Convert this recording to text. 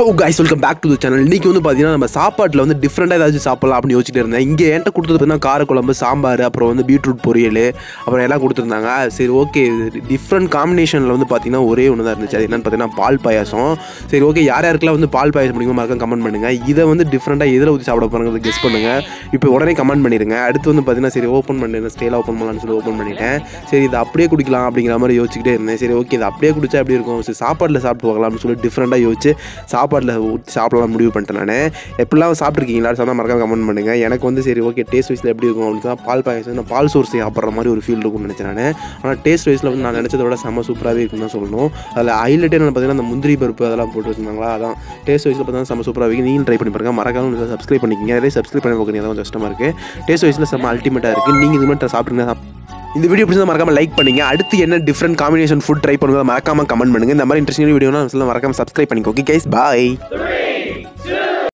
so guys welcome back to the channel இன்றைக்கி வந்து பார்த்தீங்கன்னா நம்ம சாப்பாட்டில் வந்து டிஃப்ரெண்ட்டாக ஏதாச்சும் சாப்பிடலாம் அப்படின்னு யோசிச்சுட்டு இருந்தேன் இங்கே என்கிட்ட கொடுத்தது பார்த்தீங்கன்னா காரக்குழம்பு சாம்பார் அப்புறம் வந்து பீட்ரூட் பொரியல் அப்புறம் எல்லாம் கொடுத்துருந்தாங்க சரி ஓகே டிஃப்ரெண்ட் காம்பினேஷனில் வந்து பார்த்தீங்கன்னா ஒரே ஒன்று தான் இருந்துச்சு அது என்னென்னு பார்த்தீங்கன்னா பால் பாயாசம் சரி ஓகே யார் யாருக்கெல்லாம் வந்து பால் பாயாசம் பிடிக்குமோ மறக்காம கமெண்ட் பண்ணுங்கள் இதை வந்து டிஃப்ரெண்ட்டாக எதில் ஊற்றி சாப்பிட போகிறாங்க கெஸ் பண்ணுங்கள் இப்போ உடனே கமெண்ட் பண்ணிடுங்க அடுத்து வந்து பார்த்தீங்கன்னா சரி ஓப்பன் பண்ணிடுறேன் ஸ்டைலாக ஓப்பன் பண்ணலாம்னு சொல்லி ஓப்பன் பண்ணிட்டேன் சரி இதை அப்படியே குடிக்கலாம் அப்படிங்கிற மாதிரி யோசிச்சுக்கிட்டே இருந்தேன் சரி ஓகே இதை அப்படியே குடிச்சா எப்படி இருக்கும் சரி சாப்பாட்டில் சாப்பிட்டு போகலாம் அப்படின்னு சொல்லி டிஃப்ரெண்ட்டாக யோசிச்சு சாப்பாட்டில் ஊற்றி சாப்பிடலாம் முடிவு பண்ணிட்டேன் நான் எப்படிலாம் சாப்பிட்ருக்கீங்களா சொன்னால் மறக்காம கமெண்ட் பண்ணுங்கள் எனக்கு வந்து சரி ஓகே டேஸ்ட் வைஸில் எப்படி இருக்கும் அப்படின்னு தான் பால் பாயசம் நான் பால் சோர்ஸ் சாப்பிட்ற மாதிரி ஒரு ஃபீல் இருக்கும்னு நினச்சேன் நான் ஆனால் டேஸ்ட் வைஸில் வந்து நான் நினச்சதை விட செம்ம சூப்பராகவே இருக்குன்னு தான் சொல்லணும் அதில் ஹைலைட்டே நான் பார்த்தீங்கன்னா அந்த முந்திரி பருப்பு அதெல்லாம் போட்டு வச்சிருந்தாங்களா அதான் டேஸ்ட் வைஸில் பார்த்தீங்கன்னா செம்ம சூப்பராக இருக்கு நீங்களும் ட்ரை பண்ணி பாருங்க மறக்காம சப்ஸ்கிரைப் பண்ணிக்கிங்க நிறைய சப்ஸ்கிரைப் பண்ணி பார்க்குறீங்க அதான் கொஞ்சம் கஷ்டமாக இருக்குது டேஸ்ட் வைஸில் செம்ம அல்டிமேட்டாக இருக்குது நீங்கள் இது மாதிரி சாப்பிட்டீங்கன்னா இந்த வீடியோ பிடிச்சா மறக்காம லைக் பண்ணுங்க அடுத்து என்ன டிஃப்ரெண்ட் காம்பினேஷன் ஃபுட் ட்ரை பண்ணுங்க மறக்காம கமெண்ட் பண்ணுங்க இந்த மாதிரி இன்ட்ரெஸ்டிங் வீடியோனா மறக்காம சப்ஸ்கிரைப் பண்ணிக்கோ ஓகே கைஸ் பாய்